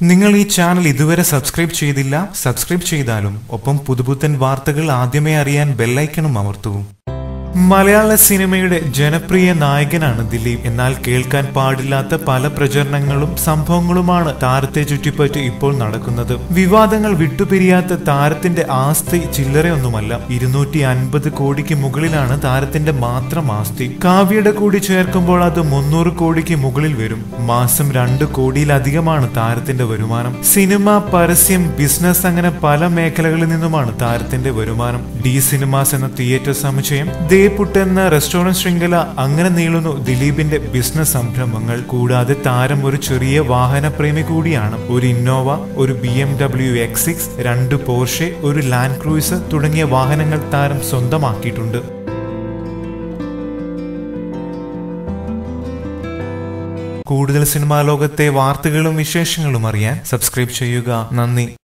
നിങ്ങൾ ഈ ചാനൽ ഇതുവരെ സബ്സ്ക്രൈബ് ചെയ്തില്ല സബ്സ്ക്രൈബ് ചെയ്താലും ഒപ്പം പുതുപുത്തൻ വാർത്തകൾ ആദ്യമേ അറിയാൻ ബെല്ലൈക്കണും അമർത്തൂ മലയാള സിനിമയുടെ ജനപ്രിയ നായകനാണ് ദിലീപ് എന്നാൽ കേൾക്കാൻ പാടില്ലാത്ത പല പ്രചരണങ്ങളും സംഭവങ്ങളുമാണ് താരത്തെ ചുറ്റിപ്പറ്റി ഇപ്പോൾ നടക്കുന്നത് വിവാദങ്ങൾ വിട്ടുപിരിയാത്ത താരത്തിന്റെ ആസ്തി ചില്ലറയൊന്നുമല്ല ഇരുന്നൂറ്റി അൻപത് കോടിക്ക് മുകളിലാണ് താരത്തിന്റെ മാത്രം ആസ്തി കാവ്യയുടെ കൂടി ചേർക്കുമ്പോൾ അത് മുന്നൂറ് കോടിക്ക് മുകളിൽ വരും മാസം രണ്ട് കോടിയിലധികമാണ് താരത്തിന്റെ വരുമാനം സിനിമ പരസ്യം ബിസിനസ് അങ്ങനെ പല മേഖലകളിൽ നിന്നുമാണ് താരത്തിന്റെ വരുമാനം ഡി സിനിമാസ് എന്ന തിയേറ്റർ സമുച്ചയം ദേപുട്ട് എന്ന റെസ്റ്റോറന്റ് ശൃംഖല അങ്ങനെ നീളുന്നു ദിലീപിന്റെ ബിസിനസ് സംരംഭങ്ങൾ കൂടാതെ താരം ഒരു ചെറിയ വാഹനപ്രേമി കൂടിയാണ് ഒരു ഇന്നോവ ഒരു B M W X six രണ്ട് പോർഷെ ഒരു ലാൻഡ് ക്രൂയിസർ തുടങ്ങിയ വാഹനങ്ങൾ താരം സ്വന്തമാക്കിയിട്ടുണ്ട് കൂടുതൽ സിനിമാ ലോകത്തെ വാർത്തകളും വിശേഷങ്ങളും അറിയാൻ സബ്സ്ക്രൈബ് ചെയ്യുക നന്ദി